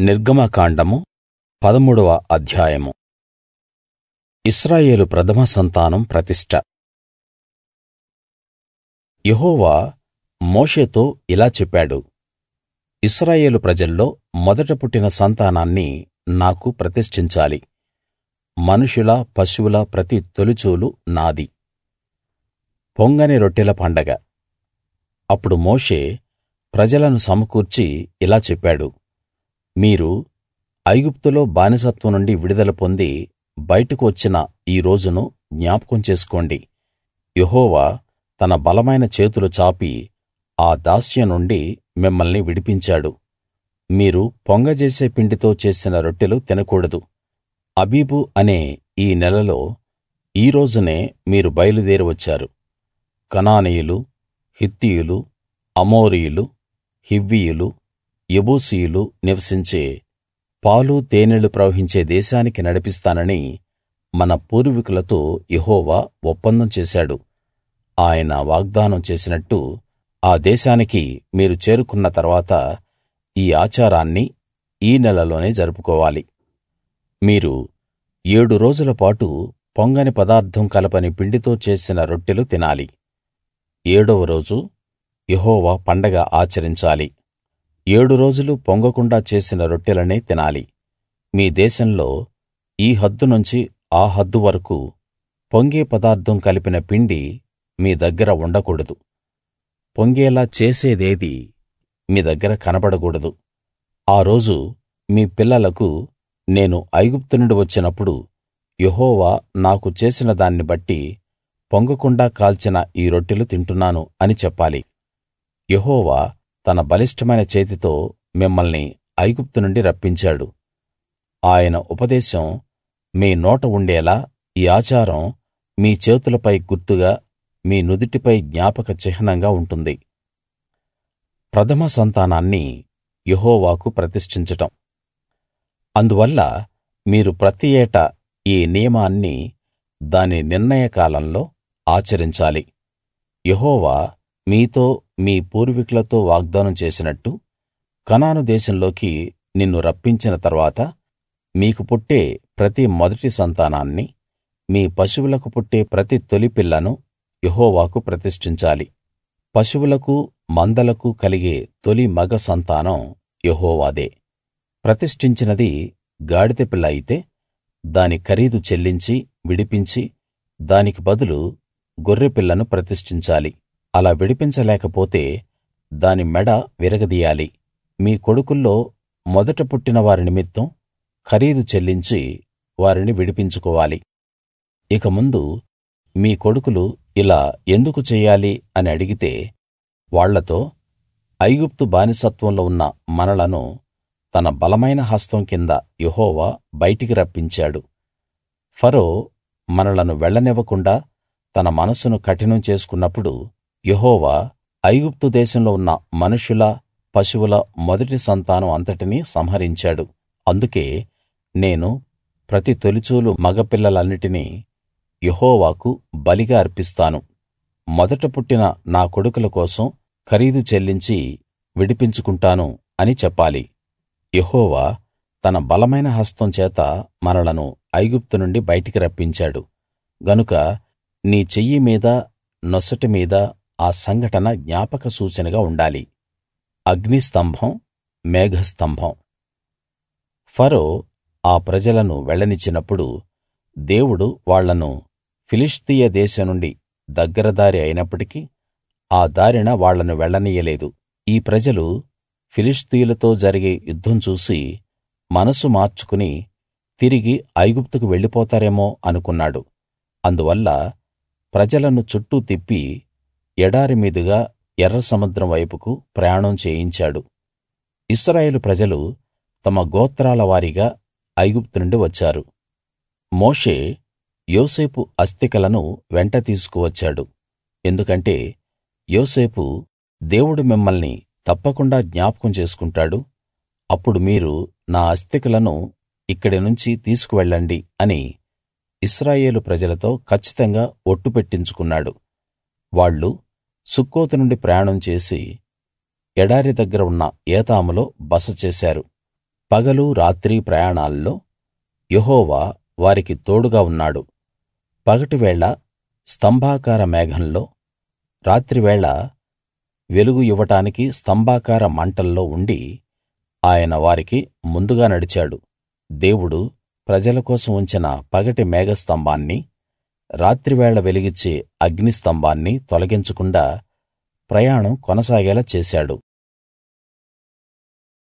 నిర్గమకాండము పదమూడవ అధ్యాయము ఇశ్రాయేలు ప్రథమ సంతానం ప్రతిష్ఠ యెహోవా మోషేతో ఇలా చెప్పాడు ఇశ్రాయేలు ప్రజల్లో మొదట పుట్టిన సంతానాన్ని నాకు ప్రతిష్ఠించాలి మనుషుల పశువుల ప్రతి తొలిచూలు నాది పొంగని రొట్టెల పండగ అప్పుడు మోషే ప్రజలను సమకూర్చి ఇలా చెప్పాడు మీరు ఐగుప్తులో బానిసత్వం నుండి విడుదల పొంది బయటకు వచ్చిన ఈ రోజును జ్ఞాపకం చేసుకోండి యెహోవా తన బలమైన చేతులు చాపి ఆ దాస్యం నుండి మిమ్మల్ని విడిపించాడు మీరు పొంగజేసే పిండితో చేసిన రొట్టెలు తినకూడదు అబీబు అనే ఈ నెలలో ఈ రోజునే మీరు బయలుదేరి వచ్చారు కనానీయులు హిత్తీయులు అమోరీయులు హివ్వీయులు యెబూసీయులు నివసించే పాలు తేనెలు ప్రవహించే దేశానికి నడిపిస్తానని మన పూర్వీకులతో యెహోవా ఒప్పందం చేశాడు ఆయన వాగ్దానం చేసినట్టు ఆ దేశానికి మీరు చేరుకున్న తర్వాత ఈ ఆచారాన్ని ఈ నెలలోనే జరుపుకోవాలి మీరు ఏడు రోజుల పాటు పొంగని పదార్థం కలపని పిండితో చేసిన రొట్టెలు తినాలి ఏడవ రోజు యెహోవా పండగ ఆచరించాలి ఏడు రోజులు పొంగకుండా చేసిన రొట్టెలనే తినాలి మీ దేశంలో ఈ హద్దు నుంచి ఆ హద్దు వరకూ పొంగే పదార్థం కలిపిన పిండి మీ దగ్గర ఉండకూడదు పొంగేలా చేసేదేదీ మీ దగ్గర కనబడకూడదు ఆ రోజు మీ పిల్లలకు నేను ఐగుప్తు నుండి వచ్చినప్పుడు యెహోవా నాకు చేసిన దాన్ని బట్టి పొంగకుండా కాల్చిన ఈ రొట్టెలు తింటున్నాను అని చెప్పాలి యెహోవా తన బలిష్టమైన చేతితో మిమ్మల్ని ఐగుప్తు నుండి రప్పించాడు ఆయన ఉపదేశం మీ నోట ఉండేలా ఈ ఆచారం మీ చేతులపై గుర్తుగా మీ నుదిటిపై జ్ఞాపక చిహ్నంగా ఉంటుంది ప్రథమ సంతానాన్ని యెహోవాకు ప్రతిష్ఠించడం అందువల్ల మీరు ప్రతి ఏటా ఈ నియమాన్ని దాని నిర్ణయ కాలంలో ఆచరించాలి యెహోవా మీతో మీ పూర్వీకులతో వాగ్దానం చేసినట్టు కనాను దేశంలోకి నిన్ను రప్పించిన తరువాత మీకు పుట్టే ప్రతి మొదటి సంతానాన్ని మీ పశువులకు పుట్టే ప్రతి తొలి పిల్లను యెహోవాకు ప్రతిష్ఠించాలి పశువులకు మందలకు కలిగే తొలి మగ సంతానం యెహోవాదే ప్రతిష్ఠించినది గాడిద పిల్ల అయితే దాని ఖరీదు చెల్లించి విడిపించి దానికి బదులు గొర్రెపిల్లను ప్రతిష్ఠించాలి అలా విడిపించలేకపోతే దాని మెడ విరగదీయాలి మీ కొడుకుల్లో మొదట పుట్టిన వారి నిమిత్తం ఖరీదు చెల్లించి వారిని విడిపించుకోవాలి ఇక ముందు మీ కొడుకులు ఇలా ఎందుకు చెయ్యాలి అని అడిగితే వాళ్ళతో ఐగుప్తు బానిసత్వంలో ఉన్న మనలను తన బలమైన హస్తం కింద యెహోవా బయటికి రప్పించాడు ఫరో మనలను వెళ్ళనివ్వకుండా తన మనస్సును కఠినం చేసుకున్నప్పుడు యెహోవా ఐగుప్తు దేశంలో ఉన్న మనుషుల పశువుల మొదటి సంతానం అంతటినీ సంహరించాడు అందుకే నేను ప్రతి తొలిచూలు మగపిల్లలన్నిటినీ యెహోవాకు బలిగా అర్పిస్తాను మొదట పుట్టిన నా కొడుకుల కోసం ఖరీదు చెల్లించి విడిపించుకుంటాను అని చెప్పాలి యెహోవా తన బలమైన హస్తం చేత మనలను ఐగుప్తు నుండి బయటికి రప్పించాడు గనుక నీ చెయ్యి మీద నొసటి మీద ఆ సంఘటన జ్ఞాపక సూచనగా ఉండాలి అగ్నిస్తంభం మేఘస్తంభం ఫరో ఆ ప్రజలను వెళ్ళనిచ్చినప్పుడు దేవుడు వాళ్ళను ఫిలిష్తీయ దేశం నుండి దగ్గర దారి అయినప్పటికీ ఆ దారిన వాళ్ళను వెళ్ళనీయలేదు ఈ ప్రజలు ఫిలిష్తీయులతో జరిగే యుద్ధం చూసి మనసు మార్చుకుని తిరిగి ఐగుప్తుకు వెళ్ళిపోతారేమో అనుకున్నాడు అందువల్ల ప్రజలను చుట్టూ తిప్పి ఎడారి మీదుగా ఎర్ర సముద్రం వైపుకు ప్రయాణం చేయించాడు ఇశ్రాయేలు ప్రజలు తమ గోత్రాల వారీగా ఐగుప్తు నుండి వచ్చారు మోషే యోసేపు అస్థికలను వెంట తీసుకువచ్చాడు ఎందుకంటే యోసేపు దేవుడు మిమ్మల్ని తప్పకుండా జ్ఞాపకం చేసుకుంటాడు అప్పుడు మీరు నా అస్థికలను ఇక్కడి నుంచి తీసుకువెళ్ళండి అని ఇశ్రాయేలు ప్రజలతో కచ్చితంగా ఒట్టు పెట్టించుకున్నాడు వాళ్ళు సుక్కోతు నుండి ప్రయాణం చేసి ఎడారి దగ్గర ఉన్న ఏతాములో బస చేశారు పగలు రాత్రి ప్రయాణాల్లో యెహోవా వారికి తోడుగా ఉన్నాడు పగటివేళ స్తంభాకార మేఘంలో రాత్రివేళ వెలుగు ఇవ్వడానికి స్తంభాకార మంటల్లో ఉండి ఆయన వారికి ముందుగా నడిచాడు దేవుడు ప్రజల కోసం ఉంచిన పగటి మేఘస్తంభాన్ని రాత్రివేళ వెలుగిచ్చే అగ్నిస్తంభాన్ని తొలగించకుండా ప్రయాణం కొనసాగేలా చేశాడు